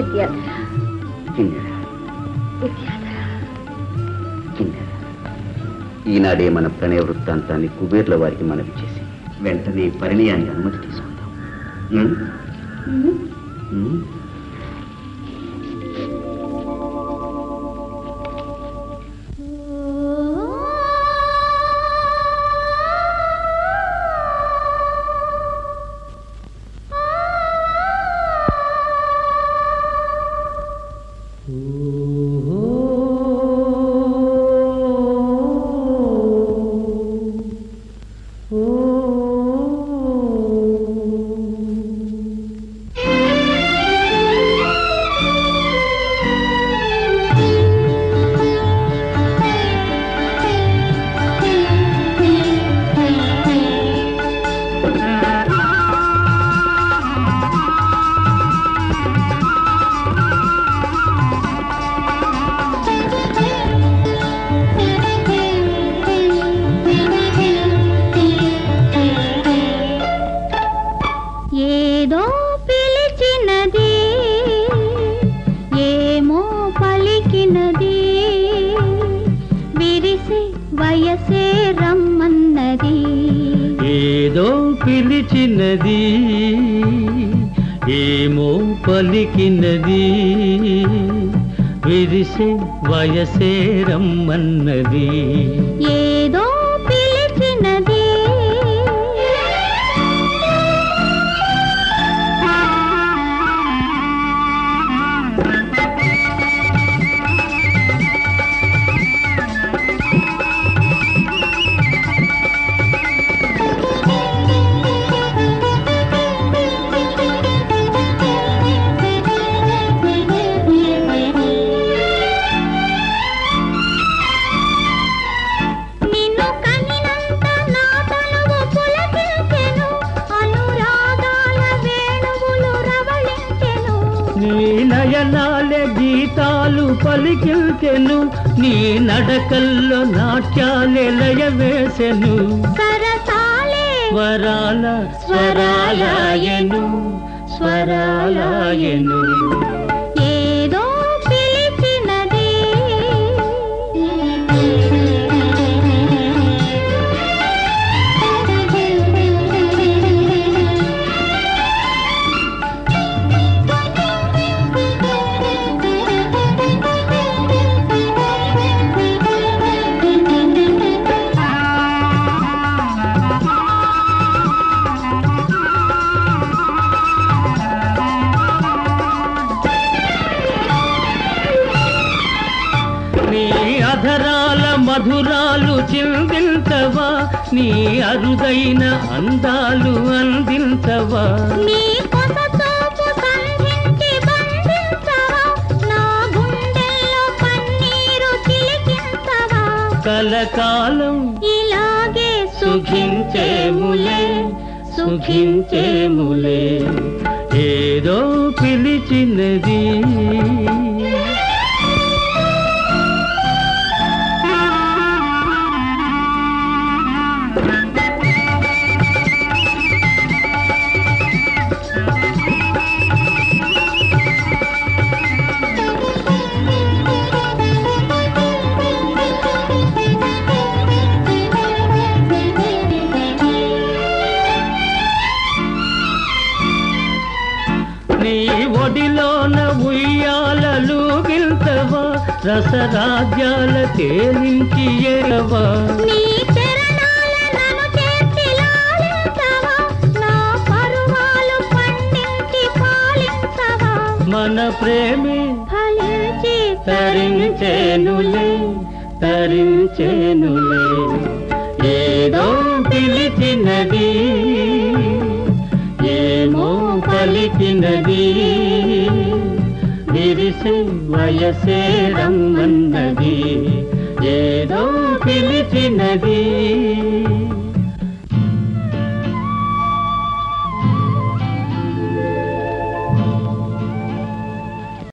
విద్యాధర కిన్నెర విద్యాధర కిన్నెర ఈనాడే మన ప్రణయ వృత్తాంతాన్ని కుబేర్ల వారికి మనవి చేసి వెంటనే పరిణయానికి అనుమతి తీసుకుందాం ఉం? ఉం? ఏదో పిలిచినది ఏమో పలికినది విరిసి వయసే రమ్మన్నది ఏదో పిలిచినది ఏమో పలికినది విరిసే వయసే రమ్మన్నది ఏదో పిలిచినది నిన్ను కనినంత నా తనువు పులకించెను అనురాగాల వేణువులు రవళించెను నీ నయనాలే గీతాలు పలికిల్చెను నీ నడకల్లో నాట్యాలే లయ వేసెను సరసాలే స్వరాల స్వరాలయను స్వరాలయను ఏదో పిలిచినది నీ అధరాల మధురాలు చిందించవా నీ అరుదైన అందాలు అందించవా నీ కొస చూపు సంధించి బంధించవా నా గుండెల్లో పన్నీరు చిలికించవా కలకాలం ఇలాగే సుఖించేములే సుఖించేములే ఏదో పిలిచినది నీ ఒడిలోన ఉయ్యాలలు గిల్తవా రసరాజ్యాల తేలించి ఎరవా నీ చరణాల నన్ను చేర్చి లాలించవా నా పరువాలు పండించి పాలించవా మన ప్రేమే ఫలించి తరించేనులే తరించేనులే ఏదో పిలిచినది ఏమో పలికినది విరిసే వయసే రమ్మన్నది ఏదో పిలిచినది